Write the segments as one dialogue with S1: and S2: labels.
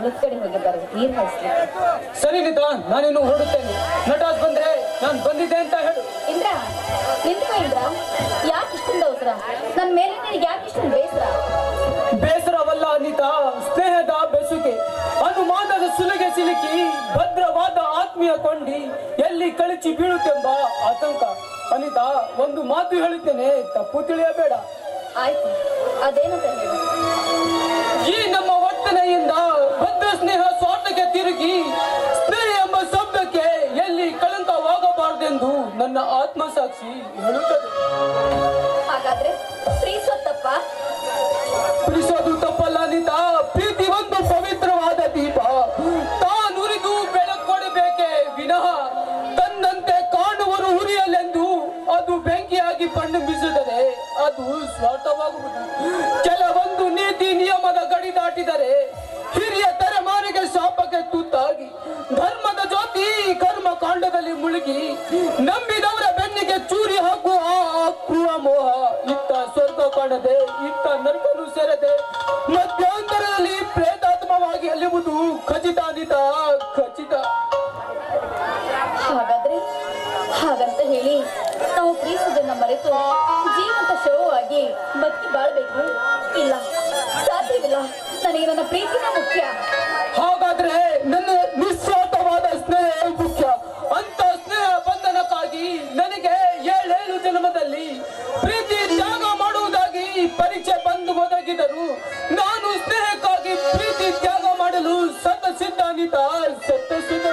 S1: ಹೊಲದ ಕಡೆ ಹೋಗಿದ್ದಾರೆ ನೀರ್ ಹಾಯಿಸ್ಲಿಕ್ಕೆ
S2: ಸರಿ ನಿತಾ ನಾನಿನ್ನು ಹೊರಡುತ್ತೇನೆ ನಟಾಸ್ ಬಂದ್ರೆ ನಾನು ಬಂದಿದ್ದೆ ಅಂತ ಹೇಳು
S1: ಇಂದ್ರ ನಿಂತ್ಕೋ ಇಂದ್ರ ಯಾಕೆ ಇಷ್ಟೊಂದು ಅವಸರ ನನ್ನ ಮೇಲೆ ನಿನಗೆ ಯಾಕೆ ಇಷ್ಟೊಂದು ಬೇಸರ
S2: ಬೇಸರವಲ್ಲ ಅನಿತಾ ಸ್ನೇಹದ ಬೆಸುಗೆ ಅನುಮಾನದ ಸುಲಿಗೆ ಸಿಲುಕಿ ಭದ್ರವಾದ ಆತ್ಮೀಯ ಕೊಂಡಿ ಎಲ್ಲಿ ಕಳಚಿ ಬೀಳುತ್ತೆಂಬ ಆತಂಕ ಅನಿತಾ ಒಂದು ಮಾತು ಹೇಳುತ್ತೇನೆ ತಪ್ಪು ತಿಳಿಯಬೇಡ
S1: ಆಯ್ತು ಅದೇನಂತ ಹೇಳು
S2: ಈ ನಮ್ಮ ವರ್ತನೆಯಿಂದ ಭದ್ರ ಸ್ನೇಹ ಸ್ವಾರ್ಥಕ್ಕೆ ತಿರುಗಿ ಸ್ನೇಹ ಎಂಬ ಶಬ್ದಕ್ಕೆ ಎಲ್ಲಿ ಕಳಂಕವಾಗಬಾರದೆಂದು ನನ್ನ ಆತ್ಮಸಾಕ್ಷಿ ಹೇಳುತ್ತದೆ
S1: ಹಾಗಾದ್ರೆ ಪ್ರೀಸೋ ತಪ್ಪ
S2: ಪ್ರೀತಿಸೋದು ತಪ್ಪಲ್ಲ ಅನಿತಾ ಪ್ರೀತಿ ಒಂದು ಪವಿತ್ರವಾದ ದೀಪ ತಾನುರಿದು ಬೆಳಕೊಡಬೇಕೆ ವಿನಃ ತನ್ನಂತೆ ಕಾಣುವರು ಉರಿಯಲೆಂದು ಅದು ಬೆಂಕಿಯಾಗಿ ಪರಿಣಮಿಸಿದರೆ ಅದು ಸ್ವಾರ್ಥವಾಗುವುದು ಕೆಲವೊಂದು ನೀತಿ ನಿಯಮದ ಗಡಿ ದಾಟಿದರೆ ಹಿರಿಯ ತಲೆಮಾರಿಗೆ ಶಾಪಕ್ಕೆ ತುತ್ತಾಗಿ ಧರ್ಮದ ಜ್ಯೋತಿ ಕರ್ಮ ಕಾಂಡದಲ್ಲಿ ಮುಳುಗಿ ನಂಬಿದವರ ಬೆನ್ನಿಗೆ ಚೂರಿ ಹಾಕುವ ಆ ಕ್ರೂರ ಮೋಹ ಇತ್ತ ಸ್ವರ್ಗ ಕಾಣದೆ ಇತ್ತ ನರಕನು ಸೇರದೆ ಮಧ್ಯಂತರದಲ್ಲಿ ಪ್ರೇತಾತ್ಮವಾಗಿ ಅಲಿಯುವುದು ಖಚಿತ ಅನಿತ ಖಚಿತ
S1: ಹಾಗಾದ್ರೆ ಹಾಗಂತ ಹೇಳಿ ನಾವು ಪ್ರೀಸೋದನ್ನ ಮರೆತು ಜೀವಂತ ಶವವಾಗಿ ಬದುಕಿ ಬಾಳ್ಬೇಕು ಇಲ್ಲ ಸಾಧ್ಯವಿಲ್ಲ ನನಗೆ ನನ್ನ ಪ್ರೀತಿನೇ ಮುಖ್ಯ
S2: ಹಾಗಾದ್ರೆ ನನ್ನ ನಿಸ್ವಾರ್ಥವಾದ ಸ್ನೇಹ ಮುಖ್ಯ ಅಂತ ಸ್ನೇಹ ಬಂಧನಕ್ಕಾಗಿ ನನಗೆ ಏಳೇಳು ಜನ್ಮದಲ್ಲಿ ಪ್ರೀತಿ ತ್ಯಾಗ ಮಾಡುವುದಾಗಿ ಪರೀಕ್ಷೆ ಬಂದು ಒದಗಿದರು ನಾನು ಸ್ನೇಹಕ್ಕಾಗಿ ಪ್ರೀತಿ ತ್ಯಾಗ ಮಾಡಲು ಸತ ಸಿದ್ಧ ಅನಿತ ಸತ್ತ ಸಿದ್ಧ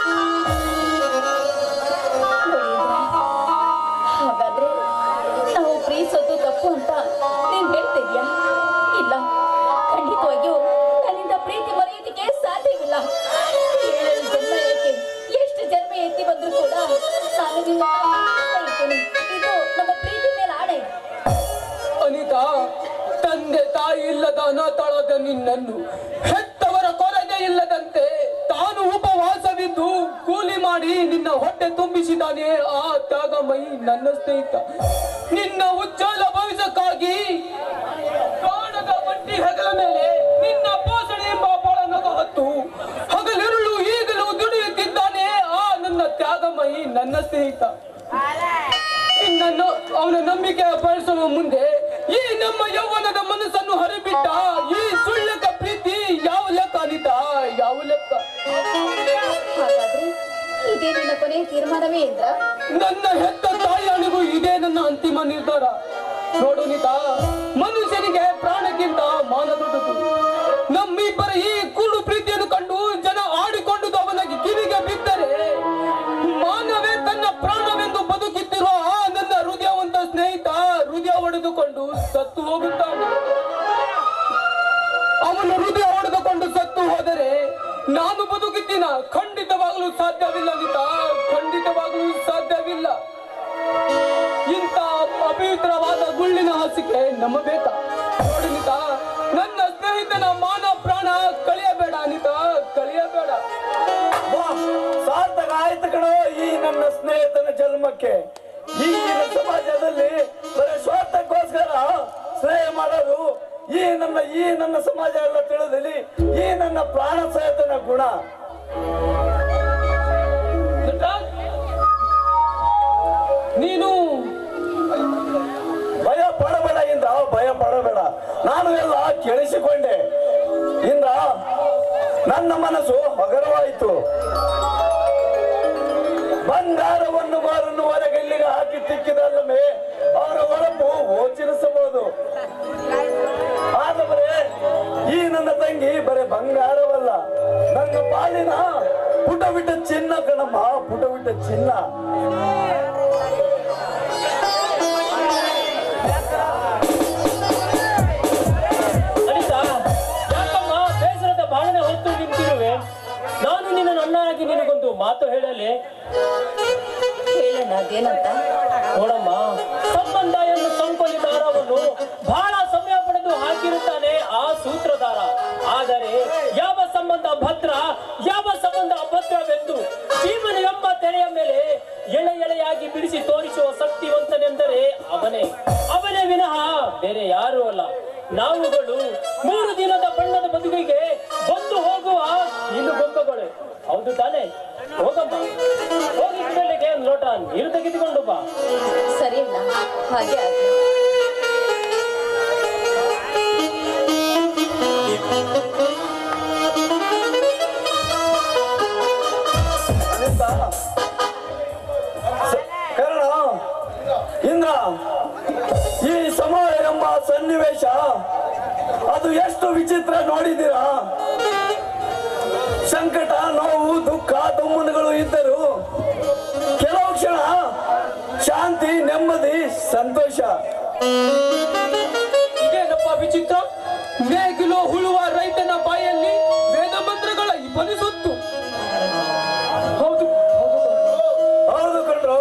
S1: ಹಾಗಾದ್ರೆ ನಾವು ಪ್ರೀತಿಸೋದು ತಪ್ಪು ಅಂತ ನೀನ್ ಹೇಳ್ತಿದ್ಯಾ ಇಲ್ಲ ಖಂಡಿತವಾಗಿಯೂ ನನ್ನಿಂದ ಪ್ರೀತಿ ಮರೆಯೋದಕ್ಕೆ ಸಾಧ್ಯವಿಲ್ಲ ಏಳೇಳು ಜನ್ಮ ಏಕೆ ಎಷ್ಟು ಜನ್ಮ ಎತ್ತಿ ಬಂದ್ರು ಕೂಡ ನಾನು ನಿನ್ನ ಇರ್ತೀನಿ ಇದು ನಮ್ಮ ಪ್ರೀತಿ ಮೇಲೆ ಆಣೆ
S2: ಅನಿತಾ ತಂದೆ ತಾಯಿ ಇಲ್ಲದ ಅನಾಥಳಾದ ನಿನ್ನನ್ನು ಹೆತ್ತವರ ಕೊರತೆ ಇಲ್ಲದಂತೆ ತಾನು ಉಪವಾಸವಿದ್ದು ಕೂಲಿ ಮಾಡಿ ನಿನ್ನ ಹೊಟ್ಟೆ ತುಂಬಿಸಿದಾನೆ ಆ ತ್ಯಾಗಮಯಿ ನನ್ನ ಸ್ನೇಹಿತ ನಿನ್ನ ಉಜ್ವಲ ಭವಿಷ್ಯಕ್ಕಾಗಿ ಕಾಣದ ಬಟ್ಟಿ ಹೆಗಲ ಮೇಲೆ ನಿನ್ನ ಪೋಷಣೆ ಎಂಬ ಬಾಳನಗ ಹೊತ್ತು ಹಗಲಿರುಳು ಈಗಲೂ ದುಡಿಯುತ್ತಿದ್ದಾನೆ ಆ ನನ್ನ ತ್ಯಾಗಮಯಿ ನನ್ನ ಸ್ನೇಹಿತ ನಿನ್ನನ್ನು ಅವನ ನಂಬಿಕೆ ಅಪಹರಿಸುವ ಮುಂದೆ ಈ ನಮ್ಮ ಯೌವನದ ಮನಸ್ಸನ್ನು ಹರಿಬಿಟ್ಟ ಈ ಸುಳ್ಳಕ ಪ್ರೀತಿ ಯಾವ ಲೆಕ್ಕ ಅನಿತಾ ಯಾವ ಲೆಕ್ಕ
S1: ಹಾಗಾದ್ರೆ ಇದೇ ನಿನ್ನ ಕೊನೆಯ ತೀರ್ಮಾನವೇ ಇಂದ್ರ
S2: ನನ್ನ ಹೆತ್ತ ತಾಯಿಯನಿಗೂ ಇದೇ ನನ್ನ ಅಂತಿಮ ನಿರ್ಧಾರ ನೋಡು ನಿತಾ ಮನುಷ್ಯನಿಗೆ ಪ್ರಾಣಕ್ಕಿಂತ ಮಾನ ದೊಡ್ಡದು ನಮ್ಮಿಬ್ಬರ ಈ ಕೂಡು ಪ್ರೀತಿಯನ್ನು ಕಂಡು ಜನ ಆಡಿಕೊಂಡು ಅವನಿಗೆ ಕಿವಿಗೆ ಬಿದ್ದರೆ ಮಾನವೇ ತನ್ನ ಪ್ರಾಣವೆಂದು ಬದುಕಿತ್ತಿರುವ ಆ ನನ್ನ ಹೃದಯವಂತ ಸ್ನೇಹಿತ ಹೃದಯ ಒಡೆದುಕೊಂಡು ಸತ್ತು ಹೋಗುತ್ತಾನೆ ಅವನು ಹೃದಯ ಹೊಡೆದುಕೊಂಡು ಸತ್ತು ಹೋದರೆ ನಾನು ಬದುಕಿದ್ದೀನ ಖಂಡಿತವಾಗಲೂ ಸಾಧ್ಯವಿಲ್ಲ ನಿತಾ ಖಂಡಿತವಾಗಲೂ ಸಾಧ್ಯವಿಲ್ಲ ಇಂಥ ಅಪವಿತ್ರವಾದ ಗುಳ್ಳಿನ ಹಾಸಿಗೆ ನಂಬಬೇಕಾ ನೋಡಿ ನಿತಾ ನನ್ನ ಸ್ನೇಹಿತನ ಮಾನ ಪ್ರಾಣ ಕಳಿಯಬೇಡ ಅನಿತಾ ಕಳಿಯಬೇಡ
S3: ವಾ, ಸಾರ್ಥಕ ಆಯ್ತು ಕಣೋ ಈ ನನ್ನ ಸ್ನೇಹಿತನ ಜನ್ಮಕ್ಕೆ ಈಗಿನ ಸಮಾಜದಲ್ಲಿ ಬರೀ ಸ್ವಾರ್ಥಕ್ಕೋಸ್ಕರ ಸ್ನೇಹ ಮಾಡೋದು ಈ ನನ್ನ ಈ ನನ್ನ ಸಮಾಜ ಎಲ್ಲ ತಿಳಿದಲ್ಲಿ ಈ ನನ್ನ ಪ್ರಾಣ ಸಹಿತನ ಗುಣ
S2: ನಿತಾ, ನೀನು
S3: ಭಯ ಪಡಬೇಡ ಇಂದ್ರ ಭಯ ಪಡಬೇಡ ನಾನು ಎಲ್ಲ ಕೇಳಿಸಿಕೊಂಡೆ ಇಂದ್ರ ನನ್ನ ಮನಸ್ಸು ಹಗರವಾಯಿತು ಬಂಗಾರವನ್ನು ಬಾರನ್ನು ಹೊರಗೆಲ್ಲಿಗೆ ಹಾಕಿ ತಿಕ್ಕಿದಲ್ಲವೇ ಅವರ ಒಳಪು ಗೋಚರಿಸಬಹುದು ಆದರೆ ಈ ನನ್ನ ತಂಗಿ ಬರೀ ಬಂಗಾರವಲ್ಲ ನನ್ನ ಪಾಲಿನ ಪುಟ ಬಿಟ್ಟ ಚಿನ್ನ ಕಣಮ್ಮ ಪುಟ ಬಿಟ್ಟ ಚಿನ್ನ
S4: ಅನಿತಾ ಯಾಕಮ್ಮ ಬೇಸರದ ಬಾಳನೆ ಹೊತ್ತು ನಿಂತಿರುವೆ ನಾನು ನಿನ್ನ ನನ್ನಾಗಿ ನಿನಗೊಂದು ಮಾತು ಹೇಳಲೆ
S1: ಹೇಳಣ್ಣ ಅದೇನಂತ
S4: ನೋಡಮ್ಮ ಸಂಬಂಧ ಎಂದು ಸಂಕೊಲಿ ದಾರವನ್ನು ಬಹಳ ಸಮಯ ಪಡೆದು ಹಾಕಿರುತ್ತಾನೆ ಆ ಸೂತ್ರಧಾರ ಆದರೆ ಯಾವ ಸಂಬಂಧ ಭದ್ರ ಯಾವ ಸಂಬಂಧ ಅಭದ್ರವೆಂದು ಜೀವನ ಎಂಬ ತೆರೆಯ ಮೇಲೆ ಎಳೆ ಎಳೆಯಾಗಿ ಬಿಡಿಸಿ ತೋರಿಸುವ ಶಕ್ತಿವಂತನೆಂದರೆ ಅವನೇ ಅವನೇ ವಿನಃ ಬೇರೆ ಯಾರೂ ಅಲ್ಲ ನಾವುಗಳು ಮೂರು ದಿನದ ಬಣ್ಣದ ಬದುಕಿಗೆ ಬಂದು ಹೋಗುವ ತಾನೆ ಹೋಗಮ್ಮ ಹೋಗಿ ಬೆಳಿಗ್ಗೆ ಒಂದು ಲೋಟ ನೀರು ತೆಗೆದುಕೊಂಡು ಬಾ
S1: ಸರಿ ಅಣ್ಣ ಹಾಗೆ ಆಗ್ಲಿ
S3: ಅನಿತ ಸ- ಕರ್ಣ ಇಂದ್ರ ಈ ಸಮಾಜ ಎಂಬ ಸನ್ನಿವೇಶ ಅದು ಎಷ್ಟು ವಿಚಿತ್ರ ನೋಡಿದ್ದೀರಾ ಸಂಕಟ ನೋವು ದುಃಖ ದುಮ್ಮನಗಳು ಇದ್ದರು ಕೆಲವು ಕ್ಷಣ ಶಾಂತಿ ನೆಮ್ಮದಿ ಸಂತೋಷ
S2: ಇದೇನಪ್ಪ ವಿಚಿತ್ರ ನೇಗಿಲು ಹುಳುವ ರೈತನ ಬಾಯಲ್ಲಿ ವೇದ ಮಂತ್ರಗಳ ಇಬ್ಬನಿಸುತ್ತು ಹೌದು
S3: ಹೌದು ಕಣ್ರು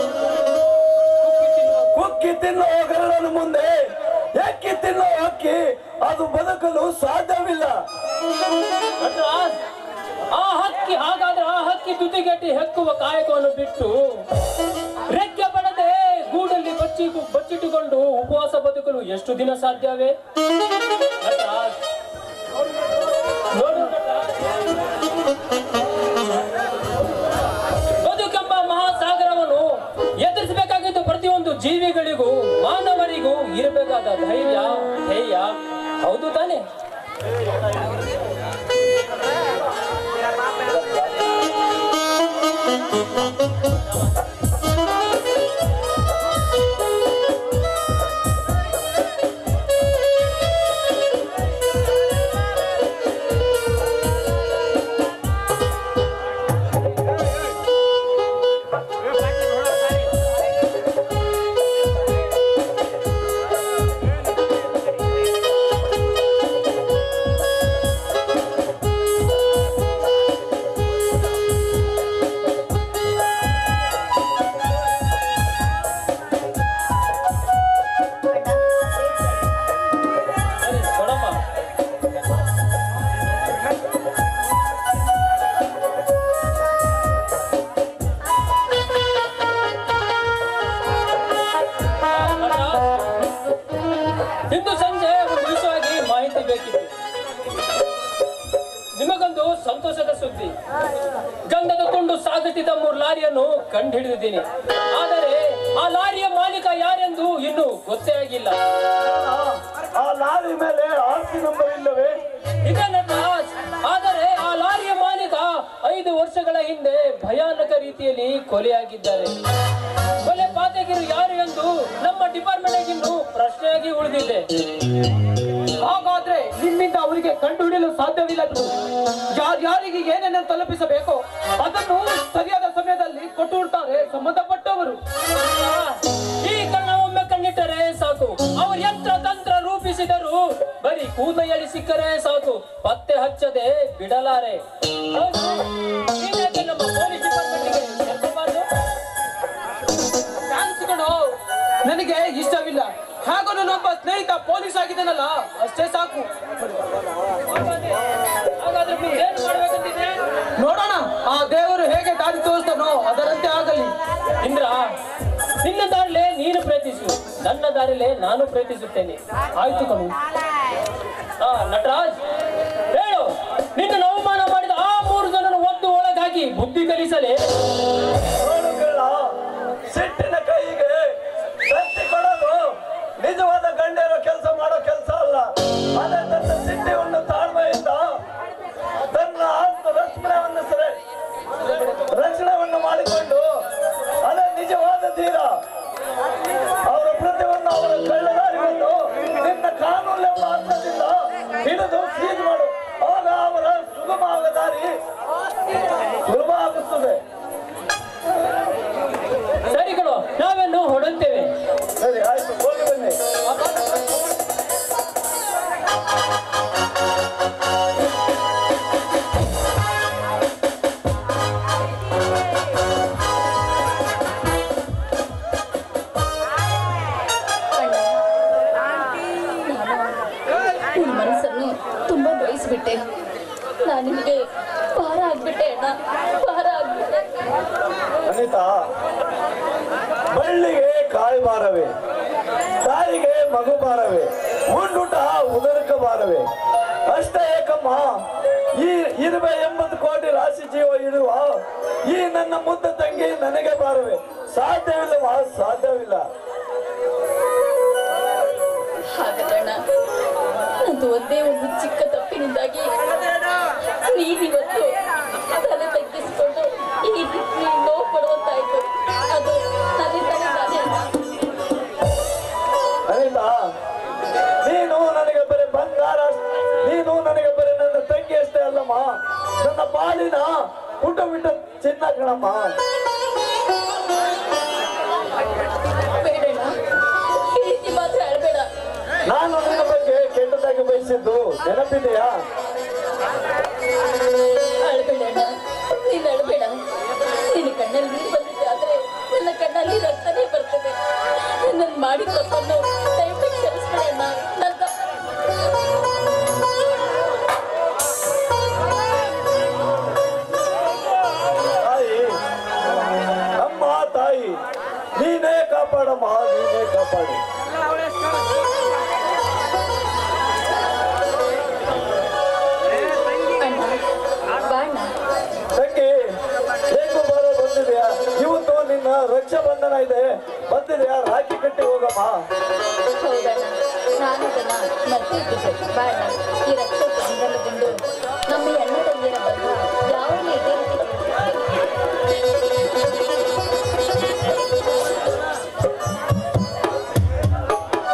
S3: ಕುಕ್ಕಿ ತಿನ್ನೋ ಗರಡನ ಮುಂದೆ ಎಕ್ಕಿ ತಿನ್ನೋ ಅಕ್ಕಿ ಅದು ಬದುಕಲು ಸಾಧ್ಯವಿಲ್ಲ
S4: ನಟರಾಜ್, ಆ ಹಕ್ಕಿ ಹಾಗಾದ್ರೆ ಆ ಹಕ್ಕಿ ತುದಿಗಟ್ಟಿ ಹೆಕ್ಕುವ ಕಾಯಕವನ್ನು ಬಿಟ್ಟು ರೆಕ್ಕೆ ಪಡದೆ ಗೂಡಲ್ಲಿ ಬಚ್ಚಿ ಬಚ್ಚಿಟ್ಟುಕೊಂಡು ಉಪವಾಸ ಬದುಕಲು ಎಷ್ಟು ದಿನ ಸಾಧ್ಯವೇ ನಟರಾಜ್, ನೋಡು ನಟರಾಜ್. ಬದುಕೆಂಬ ಮಹಾಸಾಗರವನ್ನು ಎದುರಿಸಬೇಕಾಗಿದ್ದು ಪ್ರತಿಯೊಂದು ಜೀವಿಗಳಿಗೂ ಮಾನವರಿಗೂ ಇರಬೇಕಾದ ಧೈರ್ಯ ಧ್ಯೇಯ ಹೌದು ತಾನೆ ಸರಿ ಕೊಡಮ್ಮ ಇಂದು ಸಂಜೆ ಒಂದು ವಿಷಯವಾಗಿ ಮಾಹಿತಿ ಬೇಕಿತ್ತು ನಿಮಗೊಂದು ಸಂತೋಷದ ಸುದ್ದಿ ಗಂಧದ ತುಂಡು ಸಾಗುತ್ತಿದ್ದ ಮೂರು ಲಾರಿಯನ್ನು ಕಂಡುಹಿಡಿದಿದ್ದೀನಿ ಆದರೆ ಆ ಲಾರಿಯ ಮಾಲೀಕ ಯಾರೆಂದು ಇನ್ನೂ ಗೊತ್ತೇ ಆಗಿಲ್ಲ
S3: ಆ ಲಾರಿ ಮೇಲೆ ಆರ್ಸಿ ನಂಬರ್ ಇಲ್ಲವೇ
S4: ಇದೆ ನಟರಾಜ್ ಆದರೆ ಆ ಲಾರಿಯ ಮಾಲೀಕ ಐದು ವರ್ಷಗಳ ಹಿಂದೆ ಭಯಾನಕ ರೀತಿಯಲ್ಲಿ ಕೊಲೆಯಾಗಿದ್ದಾರೆ ಕೊಲೆ ಪಾತಕಿರು ಯಾರು ಎಂದು ನಮ್ಮ ಡಿಪಾರ್ಟ್ಮೆಂಟ್ ಇನ್ನು ಪ್ರಶ್ನೆಯಾಗಿ ಉಳಿದಿದೆ
S2: ಹಾಗಾದ್ರೆ ನಿಮ್ಮಿಂದ ಅವರಿಗೆ ಕಂಡುಹಿಡಿಯಲು ಸಾಧ್ಯವಿಲ್ಲ ಯಾರ್ಯಾರಿಗೆ ಏನೇನು ತಲುಪಿಸಬೇಕೋ ಅದನ್ನು ಸರಿಯಾದ ಸಮಯದಲ್ಲಿ ಕೊಟ್ಟು ಬಿಡ್ತಾರೆ ಸಂಬಂಧಪಟ್ಟವರು
S4: ಈ ಕಣ್ಣ ಒಮ್ಮೆ ಕಣ್ಣಿಟ್ಟರೆ ಸಾಕು ಅವರು ಯಂತ್ರ ತಂತ್ರ ರೂಪಿಸಿದರು ಬರೀ ಕೂದ ಎಳಿ ಸಿಕ್ಕರೆ ಸಾಕು ಪತ್ತೆ ಹಚ್ಚದೆ ಬಿಡಲಾರೆ ಹೌದು, ನೀನ್ಯಾಕೆ ನಮ್ಮ ಪೊಲೀಸ್ ಡಿಪಾರ್ಟ್ಮೆಂಟ್ಗೆ ಸೇರ್ಕೋಬಾರ್ದು?
S2: ಕಾಣಿಸಿಕೊಂಡು ನನಗೆ ಇಷ್ಟವಿಲ್ಲ ಹಾಗೂ ನನ್ನೊಬ್ಬ ಸ್ನೇಹಿತ ಪೊಲೀಸ್ ಆಗಿದ್ದಾನಲ್ಲ ಅಷ್ಟೇ ಸಾಕು
S4: ಹಾಗಾದ್ರೆ ನೀವು ಏನ್ ಮಾಡ್ಬೇಕಂತಿದೆ
S2: ನೋಡೋಣ ಆ ದೇವರು ಹೇಗೆ ದಾರಿ ತೋರಿಸ್ತಾನೋ ಅದರಂತೆ ಆಗಲಿ
S4: ಇಂದ್ರ ನಿನ್ನ ದಾರಿಲೆ ನೀನು ಪ್ರಯತ್ನಿಸು ನನ್ನ ದಾರಿಲೆ ನಾನು ಪ್ರಯತ್ನಿಸುತ್ತೇನೆ
S2: ಆಯ್ತು ಕಣು
S4: ಆ ನಟರಾಜ್ ಹೇಳು ನಿನ್ನ ಅವಮಾನ ಮಾಡಿದ ಆ ಮೂರು ಜನರು ಒದ್ದು ಒಳಗಾಗಿ ಬುದ್ಧಿ ಕಲಿಸಲೇ
S3: ನೋಡು ಕೇಳ ಸಿಟ್ಟಿನ ಕೈಗೆ ಶಕ್ತಿ ಕೊಡೋದು ನಿಜವಾದ ಗಂಡೇರೋ ಕೆಲಸ ಮಾಡೋ ಕೆಲಸ ಅಲ್ಲ ಅದೇ ತನ್ನ ಸಿಟ್ಟಿಯನ್ನು ತಾಳ್ಮೆಯಿಂದ ತನ್ನ ಆತ್ಮ ರಕ್ಷಣೆಯನ್ನು ಸೆರೆ ರಕ್ಷಣೆಯನ್ನು ಮಾಡಿಕೊಂಡು ಅದೇ ನಿಜವಾದ ಧೀರ ಅವರ ಕೃತ್ಯವನ್ನು ಅವರ ಕಳ್ಳದಾರಿಯನ್ನು ನಿನ್ನ ಕಾನೂನು ಎಂಬ ಅರ್ಥದಿಂದ ಹಿಡಿದು ಸೀಜ್ ಮಾಡು ಆಗ ಅವರ ಸುಗಮವಾದ ದಾರಿ ಸುಲಭ ಆಗುತ್ತದೆ
S4: ಸರಿಗಳು ನಾವೆನ್ನು ಹೊರಡುತ್ತೇವೆ
S3: ಸರಿ ಆಯ್ತು ಹೋಗಿ ಬನ್ನಿ
S1: ನಿನ್ನ ಮನಸ್ಸನ್ನು ತುಂಬಾ ಬಯಸ್ಬಿಟ್ಟೆ ನಾನು ನಿನಗೆ ಭಾರ ಆಗ್ಬಿಟ್ಟೆ ಅಣ್ಣ ಭಾರ ಆಗ್ಬಿಟ್ಟೆ
S3: ಅನಿತಾ ಬಳ್ಳಿಗೆ ಕಾಯಿ ಬಾರವೆ ತಾಯಿಗೆ ಮಗು ಬಾರವೆ ಉಂಡುಟ ಉದರಕ ಬಾರವೆ ಅಷ್ಟೇ ಏಕಮ್ಮ ಈ ಇರುವೆ ಎಂಬತ್ತು ಕೋಟಿ ರಾಶಿ ಜೀವ ಇಡುವ ಈ ನನ್ನ ಮುದ್ದ ತಂಗಿ ನನಗೆ ಬಾರವೆ ಸಾಧ್ಯವಿಲ್ಲವಾ ಸಾಧ್ಯವಿಲ್ಲ
S1: ಹಾಗಲ್ಲಣ್ಣ ನಂದು ಒಂದೇ ಒಂದು ಚಿಕ್ಕ ತಪ್ಪಿನಿಂದಾಗಿ ನೀನಿವತ್ತು ತಲೆ ತಗ್ಗಿಸಿಕೊಂಡು ಈ ರೀತಿ ನೋವು ಪಡುವಂತಾಯ್ತು ಅದು ನನ್ನಿಂದಲೇ ನಾನೇ
S3: ಅನಿಲ ನೀನು ನನಗೆ ಬರೀ ಬಂಗಾರ ನೀನು ನನಗೆ ಬರೀ ನನ್ನ ತಂಗಿ ಅಷ್ಟೇ ಅಲ್ಲಮ್ಮ ನನ್ನ ಪಾಲಿನ ಊಟ ಬಿಟ್ಟ ಚಿನ್ನ ಕಣಮ್ಮ
S1: ಬೇಡಣ್ಣ ಈ ರೀತಿ ಮಾತ್ರ ಅಳ್ಬೇಡ
S3: ನಾನು ನಿನ್ನ ಬಗ್ಗೆ ಕೆಟ್ಟದಾಗಿ ಬಯಸಿದ್ದು ನೆನಪಿದೆಯಾ
S1: ಅಳ್ಬೇಡಣ್ಣ ನೀನು ಅಳ್ಬೇಡ ನಿನ್ನ ಕಣ್ಣಲ್ಲಿ ನೀರು ಬಂದಿದೆ ಆದ್ರೆ ನನ್ನ ಕಣ್ಣಲ್ಲಿ ರಕ್ತನೇ ಬರ್ತದೆ ನನ್ನ ಮಾಡಿದ ತಪ್ಪನ್ನು ದಯವಿಟ್ಟು ಕ್ಷಮಿಸ್ಬೇಡಣ್ಣ ನನ್ನ
S3: ತಾಯಿ ಅಮ್ಮ ತಾಯಿ ನೀನೇ ಕಾಪಾಡಮ್ಮ ನೀನೇ ಕಾಪಾಡಿ
S1: ಅಣ್ಣ ಬಾಣ್ಣ
S3: ತಂಗಿ ಹೇಗೂ ಬರೋ ಬಂದಿದ್ಯಾ ಇವತ್ತು ನಿನ್ನ ರಕ್ಷಾಬಂಧನ ಇದೆ ಬಂದಿದ್ಯಾ ರಾಖಿ ಕಟ್ಟಿ ಹೋಗಮ್ಮ
S1: ಹೌದಣ್ಣ ನಾನು ಅದನ್ನ ಮರ್ತಿದ್ದೆ ಬಾಣ್ಣ ಈ ರಕ್ಷೆ